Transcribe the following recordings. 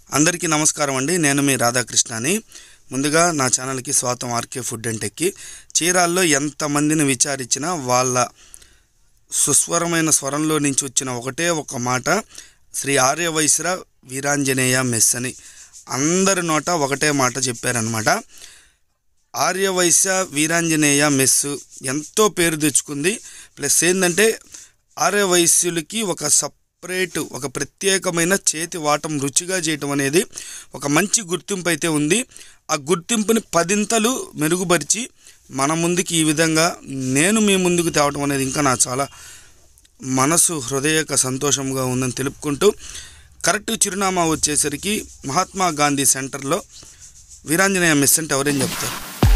అందరికీ నమస్కారం అండి నేను మీ రాధాకృష్ణని ముందుగా నా ఛానల్కి స్వాతం ఆర్కే ఫుడ్ అండ్ టెక్కి చీరాల్లో ఎంతమందిని విచారించినా వాళ్ళ సుస్వరమైన స్వరంలో నుంచి వచ్చిన ఒకటే ఒక మాట శ్రీ ఆర్యవైశ్ర వీరాంజనేయ మెస్ అని అందరి నోట ఒకటే మాట చెప్పారనమాట ఆర్యవైశ్య వీరాంజనేయ మెస్సు ఎంతో పేరు తెచ్చుకుంది ప్లస్ ఏంటంటే ఆర్యవైశ్యులకి ఒక సపరేట్ ఒక ప్రత్యేకమైన చేతి వాటం రుచిగా చేయటం అనేది ఒక మంచి గుర్తింపు అయితే ఉంది ఆ గుర్తింపుని పదింతలు మెరుగుపరిచి మన ముందుకి ఈ విధంగా నేను మీ ముందుకు తేవటం అనేది ఇంకా నా చాలా మనసు హృదయక సంతోషంగా ఉందని తెలుపుకుంటూ కరెక్ట్ చిరునామా వచ్చేసరికి మహాత్మా గాంధీ సెంటర్లో వీరాంజనేయ మెస్ అంటే ఎవరేం చెప్తారు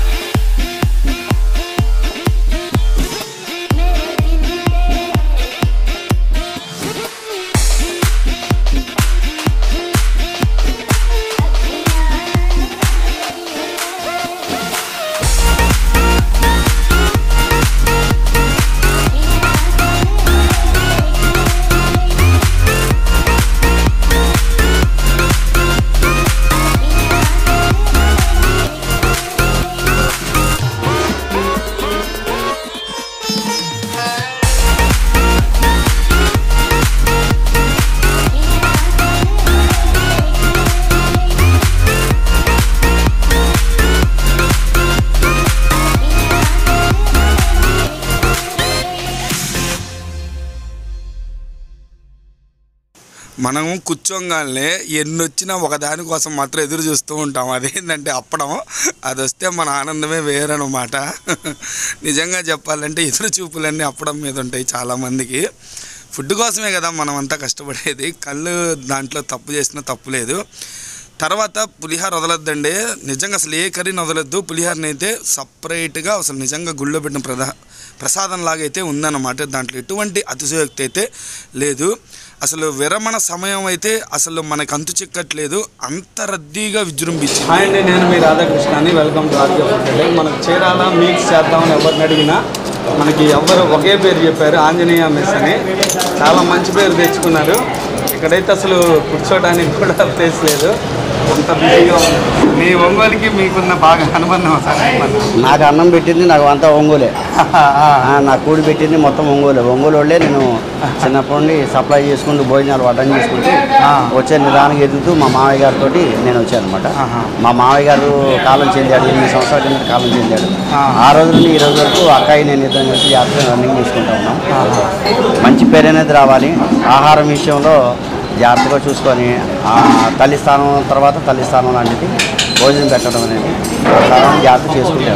మనం కూర్చోగానే ఎన్ని వచ్చినా ఒకదాని కోసం మాత్రం ఎదురు చూస్తూ ఉంటాం అదేంటంటే అప్పడం అది వస్తే మన ఆనందమే వేరనమాట నిజంగా చెప్పాలంటే ఎదురు చూపులన్నీ అప్పడం మీద ఉంటాయి చాలామందికి ఫుడ్ కోసమే కదా మనం అంతా కష్టపడేది కళ్ళు దాంట్లో తప్పు చేసినా తప్పు లేదు తర్వాత పులిహార వదలొద్దండి నిజంగా అసలు ఏ కర్రీని వదలొద్దు పులిహారని అయితే సపరేట్గా అసలు నిజంగా గుళ్ళో పెట్టిన ప్రదా ప్రసాదం లాగా అయితే ఉందన్నమాట దాంట్లో ఎటువంటి అతిశయోక్తి అయితే లేదు అసలు విరమణ సమయం అయితే అసలు మనకు అంతు చిక్కట్లేదు అంత రద్దీగా విజృంభించింది హాయ్ అండి నేను మీ రాధాకృష్ణని వెల్కమ్ టు ఆర్కే ఫుడ్ మనకు చీరాల మీక్స్ చేద్దామని ఎవరిని అడిగినా మనకి ఎవరు ఒకే పేరు చెప్పారు ఆంజనేయ మెస్ అని చాలా మంచి పేరు తెచ్చుకున్నారు ఇక్కడైతే అసలు కూర్చోడానికి కూడా ప్లేస్ లేదు అంత బిజీగా ఉంది మీ ఒంగోలుకి మీకున్న బాగా అనుబంధం సార్ నాకు అన్నం పెట్టింది నాకు అంతా ఒంగోలే ఆ, నా కూడి పెట్టింది మొత్తం ఒంగోలే ఒంగోలు వాళ్ళే నేను చిన్నప్పటి నుండి సప్లై చేసుకుంటూ భోజనాలు వడ్డం చేసుకుంటూ వచ్చే నిదానికి ఎదుగుతూ మా మామయ్య గారితో నేను వచ్చాను అనమాట ఆహా. మా మామయ్య గారు కాలం చెందాడు ఎనిమిది సంవత్సరాల కింద కాలం చెందాడు ఆ. ఆ రోజు నుండి ఈ రోజు వరకు అక్కాయి నేను ఇద్దరం కలిసి జాగ్రత్తగా రన్నింగ్ చేసుకుంటా ఉన్నాం మంచి పేరు అనేది రావాలి ఆహారం విషయంలో జాగ్రత్తగా చూసుకొని ఆ తల్లి స్థానం తర్వాత తల్లి స్థానం లాంటిది భోజనం పెట్టడం అనేది చాలా జాగ్రత్త చేసుకుంటాను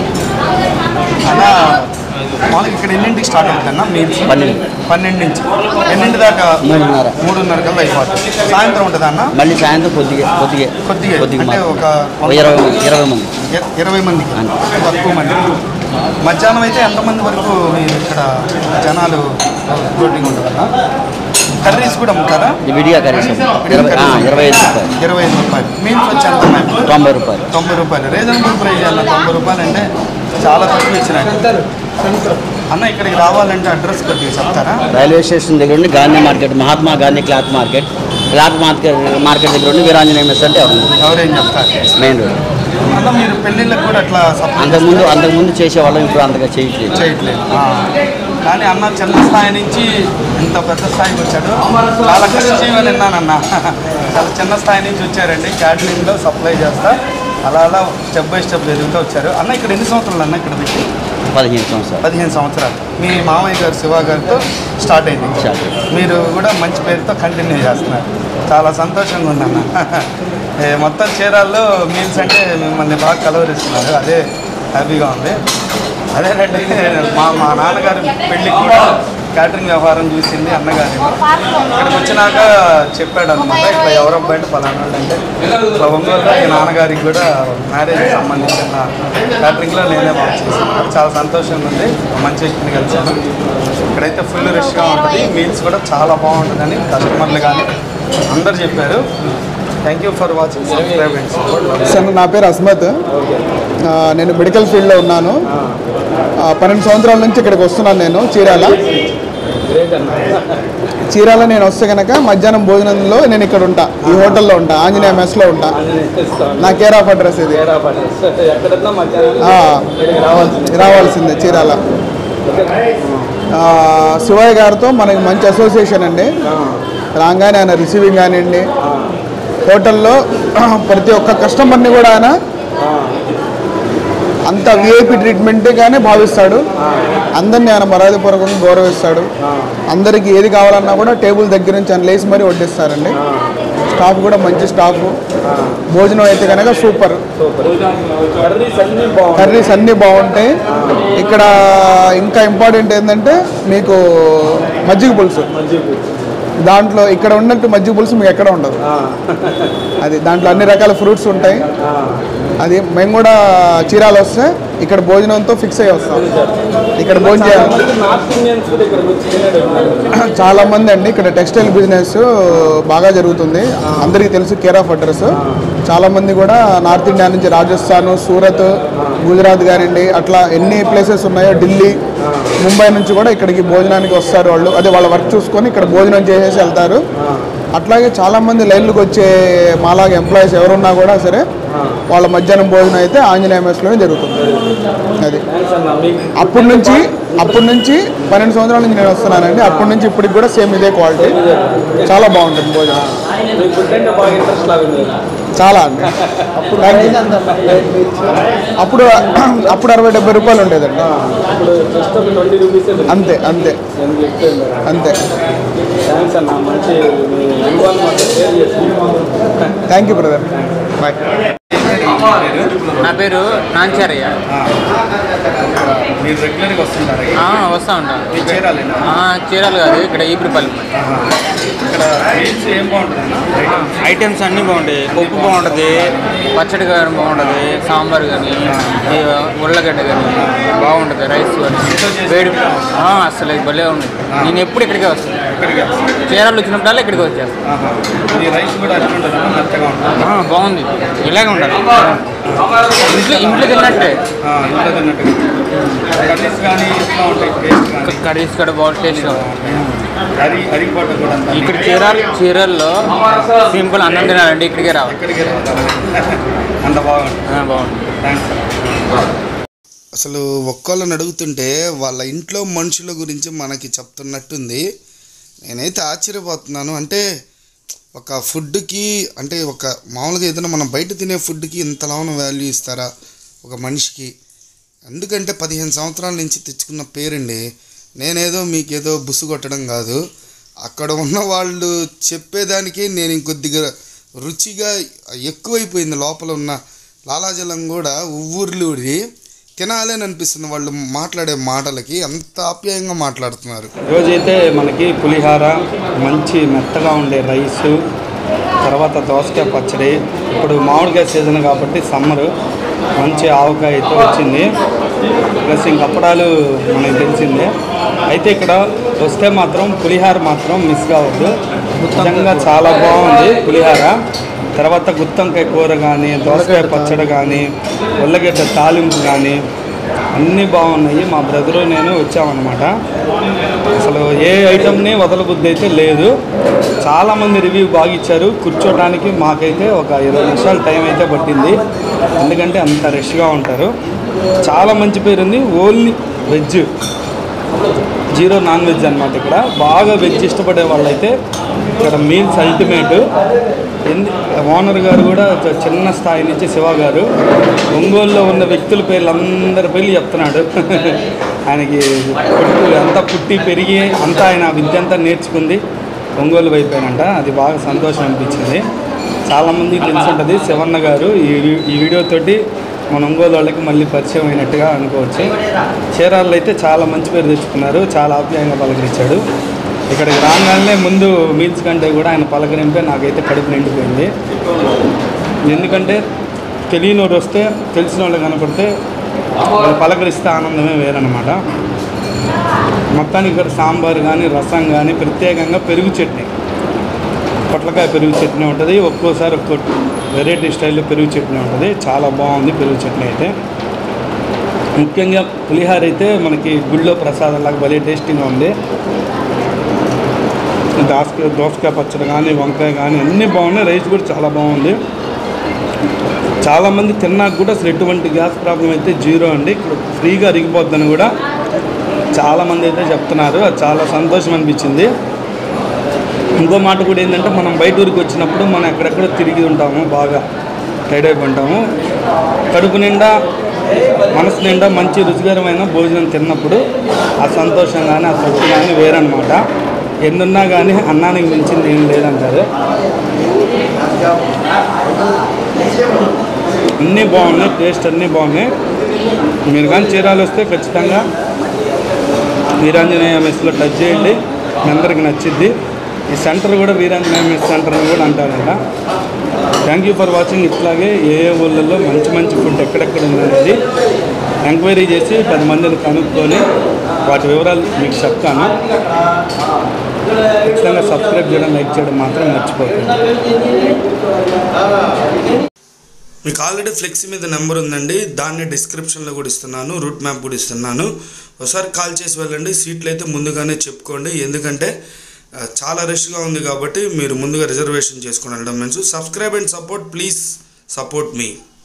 అలా మామూలుగా ఇక్కడ ఎన్నింటికి స్టార్ట్ అవుతుందన్న మీల్స్ పన్నెండు. పన్నెండు నుంచి ఎన్నింటి దాకా మూడున్నర. మూడున్నర కల్లా అయిపోతుంది సాయంత్రం ఉంటుందా అన్న మళ్ళీ సాయంత్రం కొద్దిగా కొద్దిగా కొద్దిగా కొద్దిగా అంటే మాత్రం. ఒక ఓ ఇరవై మంది ఇరవై మంది ఇర- ఇరవై మందికి అంతే. తక్కువ మంది మధ్యాహ్నం అయితే ఎంతమంది వరకు మీరు ఇక్కడ జనాలు ఫ్లోటింగ్ ఉంటుందా కర్రీస్ కూడా అమ్ముతారా ఇది విడిగా కనీసం ఇరవై ఆ, ఇరవై ఐదు రూపాయలు ఇరవై ఐదు రూపాయలు మీల్స్ వచ్చి ఎంత ఉన్నాయి ఇప్పుడు? తొంభై రూపాయలు తొంభై రూపాయలు రీజనబుల్ ప్రైస్ అన్న తొంభై రూపాయలు అంటే చాలా తక్కువ ఇచ్చినాయి అన్న ఇక్కడికి రావాలంటే అడ్రస్ కొద్దిగా చెప్తారా రైల్వే స్టేషన్ దగ్గర ఉండి Gandhi market Mahatma Gandhi cloth market cloth market market దగ్గర ఉండి వీరాంజనేయ మెస్ అంటే ఉంది ఎవరేం చెప్తారు మెయిన్ రోడ్ అన్న మీరు పెళ్ళిళ్ళకి కూడా అట్లా సపోర్ట్ అంతకుముందు అంతకుముందు చేసేవాళ్ళం ఇప్పుడు అంతగా చేయట్లేదు చేయట్లేదు ఆ. కానీ అన్న చిన్న స్థాయి నుంచి ఇంత పెద్ద స్థాయికి వచ్చాడు చాలా కష్టజీవని విన్నానన్న చాలా చిన్న స్థాయి నుంచి వచ్చారండి క్యాటరింగ్లో సప్లై చేస్తా అలా అలా స్టెప్ బై స్టెప్ ఎదుగుతూ వచ్చారు అన్న ఇక్కడ ఎన్ని సంవత్సరాలు అన్న ఇక్కడ పెట్టి పదిహేను సంవత్సరాలు పదిహేను సంవత్సరాలు మీ మామయ్య గారు శివ గారితో స్టార్ట్ అయింది Start. మీరు కూడా మంచి పేరుతో కంటిన్యూ చేస్తున్నారు చాలా సంతోషంగా ఉందన్న ఏ, మొత్తం చీరాల్లో మీల్స్ అంటే మిమ్మల్ని బాగా కలవరిస్తున్నారు అదే హ్యాపీగా ఉంది అదేనండి మా మా నాన్నగారు పెళ్ళికి కూడా క్యాటరింగ్ వ్యవహారం చూసింది అన్నగారు ఇక్కడికి వచ్చినాక చెప్పాడు అనమాట ఇట్లా ఎవరు అబ్బాయి అంటే పలానా వాళ్ళు అంటే ఇట్లా ఒంగోలులో ఈ నాన్నగారికి కూడా మ్యారేజ్ సంబంధించిన క్యాటరింగ్లో నేనే బాగా చేశాను చాలా సంతోషంగా ఉంది మంచి వ్యక్తిని కలిసాను ఇక్కడైతే ఫుల్ రష్గా ఉంటుంది మీల్స్ కూడా చాలా బాగుంటుందని కస్టమర్లు కానీ అందరు చెప్పారు thank you for watching subscribe and support sir నా పేరు అస్మత్ ఆ, నేను మెడికల్ ఫీల్డ్లో ఉన్నాను ఆ, పన్నెండు సంవత్సరాల నుంచి ఇక్కడికి వస్తున్నాను నేను చీరాల చీరాల నేను వస్తే కనుక మధ్యాహ్నం భోజనంలో నేను ఇక్కడ ఉంటా ఈ హోటల్లో ఉంటా ఆంజనేయ మెస్లో ఉంటా నా కేర్ ఆఫ్ అడ్రస్ ఇది ఎక్కడన్నా మధ్యాహ్నం ఆ, రావాల్సింది రావాల్సిందే చీరాల ఆ, శివయ్య గారితో మనకి మంచి అసోసియేషన్ అండి రాగానే ఆయన రిసీవింగ్ కానివ్వండి హోటల్లో ప్రతి ఒక్క కస్టమర్ని కూడా ఆయన అంత విఐపి ట్రీట్మెంట్గానే భావిస్తాడు అందరినీ ఆయన మర్యాదపూర్వకంగా గౌరవిస్తాడు అందరికీ ఏది కావాలన్నా కూడా టేబుల్ దగ్గర నుంచి ఆయన లేచి మరీ వడ్డిస్తారండి స్టాఫ్ కూడా మంచి స్టాఫ్ భోజనం అయితే కనుక సూపర్ కర్రీస్ అన్నీ బాగుంటాయి కర్రీస్ అన్నీ బాగుంటాయి ఇక్కడ ఇంకా ఇంపార్టెంట్ ఏంటంటే మీకు మజ్జిగ పులుసు దాంట్లో ఇక్కడ ఉన్నట్టు మజ్జిగ పులుసు మీకు ఎక్కడ ఉండదు అది దాంట్లో అన్ని రకాల ఫ్రూట్స్ ఉంటాయి అది మేము కూడా చీరాలు వస్తే ఇక్కడ భోజనంతో ఫిక్స్ అయ్యి వస్తాం ఇక్కడ భోజనం చేయాలి నార్త్ ఇండియన్స్ కూడా ఇక్కడికి వచ్చి తినేది ఉన్నారు. చాలా మంది అండి ఇక్కడ టెక్స్టైల్ బిజినెస్ బాగా జరుగుతుంది అందరికీ తెలుసు కేర్ ఆఫ్ అడ్రస్ చాలా మంది కూడా నార్త్ ఇండియా నుంచి రాజస్థాన్ సూరత్ గుజరాత్ కానివ్వండి అట్లా ఎన్ని ప్లేసెస్ ఉన్నాయో ఢిల్లీ ముంబై నుంచి కూడా ఇక్కడికి భోజనానికి వస్తారు వాళ్ళు అదే వాళ్ళ వర్క్ చూసుకొని ఇక్కడ భోజనం చేసేసి వెళ్తారు అట్లాగే చాలా మంది లైన్లకు వచ్చే మాలాగా ఎంప్లాయీస్ ఎవరున్నా కూడా సరే వాళ్ళ మధ్యాహ్నం భోజనం అయితే ఆంజనేయ మెస్లోనే జరుగుతుంది అది థ్యాంక్స్ అన్న మీకు అప్పటి నుంచి అప్పటి నుంచి పన్నెండు సంవత్సరాల నుంచి నేను వస్తున్నానండి అప్పటి నుంచి ఇప్పటికి కూడా సేమ్ ఇదే క్వాలిటీ చాలా బాగుంటుంది భోజనం మీకు ఫుడ్ అంటే బాగా ఇంట్రెస్ట్ లాగా చాలా అండి Thank you. అప్పుడు అప్పుడు అరవై డెబ్బై రూపాయలు ఉండేదండి ఇప్పుడు జస్ట్ ఒక ట్వంటీ రూపీస్ అంతే అంతే నేను చెప్తాను అంతే థ్యాంక్స్ అన్న మంచి మీ అనుభవాన్ని మాతో షేర్ చేసి థ్యాంక్ యూ బ్రదర్ బాయ్ నా పేరు నాంచారయ్య మీరు రెగ్యులర్గా వస్తుంటారా ఆ, వస్తా ఉంటాను మీ చీరాలేనా ఆ, చీరాలు కాదు ఇక్కడ ఈపురిపల్లి ఇక్కడ మీల్స్ ఏం బాగుంటుందన్నా ఐటమ్స్ అన్నీ బాగుంటాయి పప్పు బాగుంటుంది పచ్చడి కానీ బాగుంటుంది సాంబార్ కానీ ఉల్లగడ్డ కానీ బాగుంటుంది రైస్ కానీ వేడి ఆ, అసలు ఇది భలే ఉంది నేను ఎప్పుడు ఇక్కడికే వస్తాను ఇక్కడికి చీరాలు వచ్చినప్పుడల్లా ఇక్కడికి వచ్చేస్తాను ఆహా. ఈ రైస్ కూడా అట్లా ఉంటుందా మెత్తగా ఉంటుంది ఆ, బాగుంది ఇలాగే ఉండాలి ఇంట్లో ఇంట్లో తిన్నట్టే ఆ, ఇంట్లో తిన్నట్టుగా కర్రీస్ కానీ ఎట్లా ఉంటాయి టేస్ట్ కానీ కర్రీస్ కూడా బాగుంది టేస్ట్గా అరి అరిగిపోవటం కూడా అంత ఇక్కడ చీరాలు చీరల్లో సింపుల్ అన్నం తినాలంటే ఇక్కడికే రావాలి ఇక్కడికి రావాలి అంత బాగుంటుంది ఆ, బాగుంది థ్యాంక్స్ అసలు ఒక్కోళ్ళని అడుగుతుంటే వాళ్ళ ఇంట్లో మనుషుల గురించి మనకి చెప్తున్నట్టుంది నేనైతే ఆశ్చర్యపోతున్నాను అంటే ఒక ఫుడ్కి అంటే ఒక మామూలుగా ఏదైనా మనం బయట తినే ఫుడ్కి ఇంతలాన వాల్యూ ఇస్తారా ఒక మనిషికి ఎందుకంటే పదిహేను సంవత్సరాల నుంచి తెచ్చుకున్న పేరండి నేనేదో మీకేదో బుస్సు కొట్టడం కాదు అక్కడ ఉన్న వాళ్ళు చెప్పేదానికి నేను ఇంకొద్దిగా రుచిగా ఎక్కువైపోయింది లోపల ఉన్న లాలాజలం కూడా ఉవ్వుర్లూడి తినాలని అనిపిస్తుంది వాళ్ళు మాట్లాడే మాటలకి అంత ఆప్యాయంగా మాట్లాడుతున్నారు రోజైతే మనకి పులిహార మంచి మెత్తగా ఉండే రైసు తర్వాత దోసకాయ పచ్చడి ఇప్పుడు మామిడికాయ సీజన్ కాబట్టి సమ్మరు మంచి ఆవకాయ అయితే వచ్చింది ప్లస్ ఇంక అప్పడాలు మనకి తెలిసిందే అయితే ఇక్కడ వస్తే మాత్రం పులిహార మాత్రం మిస్ కావద్దు నిజంగా చాలా బాగుంది పులిహార తర్వాత గుత్తంకాయ కూర కానీ దోసకాయ పచ్చడి కానీ ఉల్లగడ్డ తాలింపు కానీ అన్నీ బాగున్నాయి మా బ్రదరు నేను వచ్చామన్నమాట అసలు ఏ ఐటమ్ని వదలబుద్ధి అయితే లేదు చాలామంది రివ్యూ బాగా ఇచ్చారు కూర్చోడానికి మాకైతే ఒక ఇరవై నిమిషాలు టైం అయితే పట్టింది ఎందుకంటే అంత రష్గా ఉంటారు చాలా మంచి పేరు ఉంది only veg zero non veg అనమాట ఇక్కడ బాగా వెజ్ ఇష్టపడే వాళ్ళైతే ఇక్కడ మీల్స్ అల్టిమేట్ ఎందు ఓనర్ గారు కూడా చ- చిన్న స్థాయి నుంచి శివ గారు ఒంగోలులో ఉన్న వ్యక్తుల పేర్లు అందరి పేర్లు చెప్తున్నాడు ఆయనకి పుట్టి అంతా పుట్టి పెరిగి అంతా ఆయన విద్య అంతా నేర్చుకుంది ఒంగోలు వైపోయానంట అది బాగా సంతోషం అనిపించింది చాలామందికి తెలిసి ఉంటుంది శివన్న గారు ఈ వీ- ఈ వీడియోతోటి మన ఒంగోలు వాళ్ళకి మళ్ళీ పరిచయం అయినట్టుగా అనుకోవచ్చు చీరాల్లో అయితే చాలా మంచి పేరు తెచ్చుకున్నారు చాలా ఆప్యాయంగా పలకరించాడు ఇక్కడికి రాగానే ముందు మీల్స్ కంటే కూడా ఆయన పలకరింపే నాకైతే కడుపు నిండిపోయింది ఎందుకంటే తెలియని వారు వస్తే తెలిసిన వాళ్ళు కనపడితే వాళ్ళు పలకరిస్తే ఆనందమే వేరనమాట మొత్తానికి ఇక్కడ సాంబార్ కానీ రసం కానీ ప్రత్యేకంగా పెరుగు చట్నీ పొట్లకాయ పెరుగు చట్నీ ఉంటుంది ఒక్కోసారి ఒక్కో వెరైటీ స్టైల్లో పెరుగు చట్నీ ఉంటుంది చాలా బాగుంది పెరుగు చట్నీ అయితే ముఖ్యంగా పులిహార అయితే మనకి గుళ్ళో ప్రసాదం లాగా భలే టేస్టీగా ఉంది దోసకాయ దోసకాయ పచ్చడి కానీ వంకాయ కానీ అన్నీ బాగున్నాయి రైస్ కూడా చాలా బాగుంది చాలామంది తిన్నాక కూడా అసలు ఎటువంటి గ్యాస్ ప్రాబ్లం అయితే జీరో అండి ఇక్కడ ఫ్రీగా అరిగిపోద్దని కూడా చాలామంది అయితే చెప్తున్నారు అది చాలా సంతోషం అనిపించింది ఇంకో మాట కూడా ఏంటంటే మనం బయట ఊరికి వచ్చినప్పుడు మనం ఎక్కడెక్కడో తిరిగి ఉంటాము బాగా టైడ్ అయిపోయి ఉంటాము కడుపు నిండా మనసు నిండా మంచి రుచికరమైన భోజనం తిన్నప్పుడు ఆ సంతోషం కానీ ఆ తృప్తి కానీ వేరనమాట ఎన్నున్నా కానీ అన్నానికి మించింది ఏం లేదంటారు అన్నీ బాగున్నాయి టేస్ట్ అన్నీ బాగున్నాయి మీరు కానీ చీరాలు వస్తే ఖచ్చితంగా వీరాంజనేయ మెస్లో టచ్ చేయండి మీ అందరికి నచ్చిద్ది ఈ సెంటర్ కూడా వీరాంజనేయ మెస్ సెంటర్ అని కూడా అంటారంట థ్యాంక్ యూ ఫర్ వాచింగ్ ఇట్లాగే ఏ ఏ ఊళ్ళల్లో మంచి మంచి ఫుడ్ ఎక్కడెక్కడ ఉందనేది ఎంక్వైరీ చేసి పది మందిని కనుక్కొని వాటి వివరాలు మీకు చెప్తాను ఖచ్చితంగా సబ్స్క్రైబ్ చేయడం లైక్ చేయడం మాత్రం మర్చిపోతుంది మీకు ఆల్రెడీ ఫ్లెక్సీ మీద నెంబర్ ఉందండి దాన్ని డిస్క్రిప్షన్లో కూడా ఇస్తున్నాను రూట్ మ్యాప్ కూడా ఇస్తున్నాను ఒకసారి కాల్ చేసి వెళ్ళండి సీట్లు అయితే ముందుగానే చెప్పుకోండి ఎందుకంటే ఆ, చాలా రష్గా ఉంది కాబట్టి మీరు ముందుగా రిజర్వేషన్ చేసుకుని వెళ్ళడం మంచి subscribe and support please support me